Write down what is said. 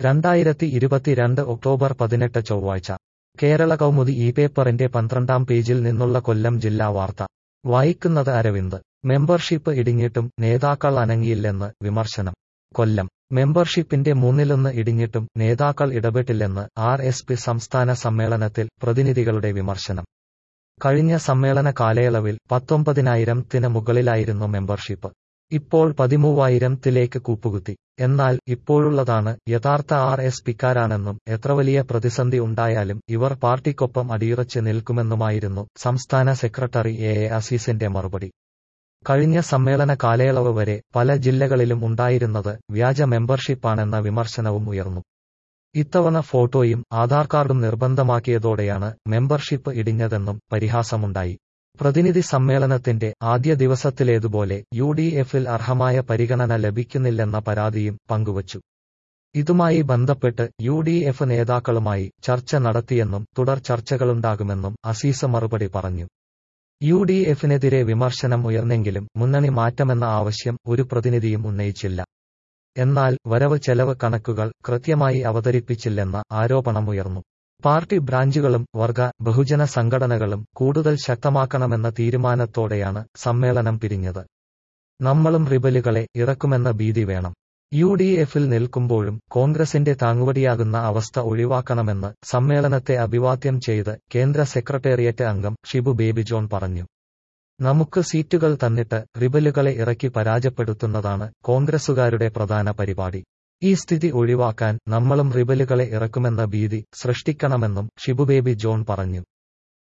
രണ്ടായിരത്തി ഇരുപത്തിരണ്ട് ഒക്ടോബർ പതിനെട്ട് ചൊവ്വാഴ്ച കേരള കൗമുദി ഈ പേപ്പറിന്റെ പന്ത്രണ്ടാം പേജിൽ നിന്നുള്ള കൊല്ലം ജില്ലാ വാർത്ത വായിക്കുന്നത് അരവിന്ദ് മെമ്പർഷിപ്പ് ഇടിഞ്ഞിട്ടും നേതാക്കൾ അനങ്ങിയില്ലെന്ന് വിമർശനം കൊല്ലം മെമ്പർഷിപ്പിന്റെ മൂന്നിലൊന്ന് ഇടിഞ്ഞിട്ടും നേതാക്കൾ ഇടപെട്ടില്ലെന്ന് ആർ എസ് പി സംസ്ഥാന സമ്മേളനത്തിൽ പ്രതിനിധികളുടെ വിമർശനം കഴിഞ്ഞ സമ്മേളന കാലയളവിൽ പത്തൊമ്പതിനായിരത്തിന് മുകളിലായിരുന്നു മെമ്പർഷിപ്പ് ഇപ്പോൾ പതിമൂവായിരത്തിലേക്ക് കൂപ്പുകുത്തി എന്നാൽ ഇപ്പോഴുള്ളതാണ് യഥാർത്ഥ ആർ എസ് പിക്കാരാണെന്നും എത്ര വലിയ പ്രതിസന്ധി ഉണ്ടായാലും ഇവർ പാർട്ടിക്കൊപ്പം അടിയുറച്ച് നിൽക്കുമെന്നുമായിരുന്നു സംസ്ഥാന സെക്രട്ടറി എ എ അസീസിന്റെ മറുപടി കഴിഞ്ഞ സമ്മേളന കാലയളവ് വരെ പല ജില്ലകളിലും ഉണ്ടായിരുന്നത് വ്യാജ മെമ്പർഷിപ്പാണെന്ന വിമർശനവും ഉയർന്നു ഇത്തവണ ഫോട്ടോയും ആധാർ കാർഡും നിർബന്ധമാക്കിയതോടെയാണ് മെമ്പർഷിപ്പ് ഇടിഞ്ഞതെന്നും പരിഹാസമുണ്ടായി പ്രതിനിധി സമ്മേളനത്തിന്റെ ആദ്യ ദിവസത്തിലേതുപോലെ യു ഡി എഫിൽ അർഹമായ പരിഗണന ലഭിക്കുന്നില്ലെന്ന പരാതിയും പങ്കുവച്ചു ഇതുമായി ബന്ധപ്പെട്ട് യു ഡി എഫ് നേതാക്കളുമായി ചർച്ച നടത്തിയെന്നും തുടർ ചർച്ചകളുണ്ടാകുമെന്നും അസീസ് മറുപടി പറഞ്ഞു യു ഡി എഫിനെതിരെ വിമർശനം ഉയർന്നെങ്കിലും മുന്നണി മാറ്റമെന്ന ആവശ്യം ഒരു പ്രതിനിധിയും ഉന്നയിച്ചില്ല എന്നാൽ വരവ് ചെലവ് കണക്കുകൾ കൃത്യമായി അവതരിപ്പിച്ചില്ലെന്ന ആരോപണമുയർന്നു പാർട്ടി ബ്രാഞ്ചുകളും വർഗ ബഹുജന സംഘടനകളും കൂടുതൽ ശക്തമാക്കണമെന്ന തീരുമാനത്തോടെയാണ് സമ്മേളനം പിരിഞ്ഞത് നമ്മളും റിബലുകളെ ഇറക്കുമെന്ന ഭീതി വേണം യു ഡി എഫിൽ നിൽക്കുമ്പോഴും കോൺഗ്രസിന്റെ താങ്ങുവടിയാകുന്ന അവസ്ഥ ഒഴിവാക്കണമെന്ന് സമ്മേളനത്തെ അഭിവാദ്യം ചെയ്ത് കേന്ദ്ര സെക്രട്ടേറിയറ്റ് അംഗം ഷിബു ബേബി ജോൺ പറഞ്ഞു നമുക്ക് സീറ്റുകൾ തന്നിട്ട് റിബലുകളെ ഇറക്കി പരാജയപ്പെടുത്തുന്നതാണ് കോൺഗ്രസുകാരുടെ പ്രധാന പരിപാടി ഈ സ്ഥിതി ഒഴിവാക്കാൻ നമ്മളും റിബലുകളെ ഇറക്കുമെന്ന ഭീതി സൃഷ്ടിക്കണമെന്നും ഷിബുബേബി ജോൺ പറഞ്ഞു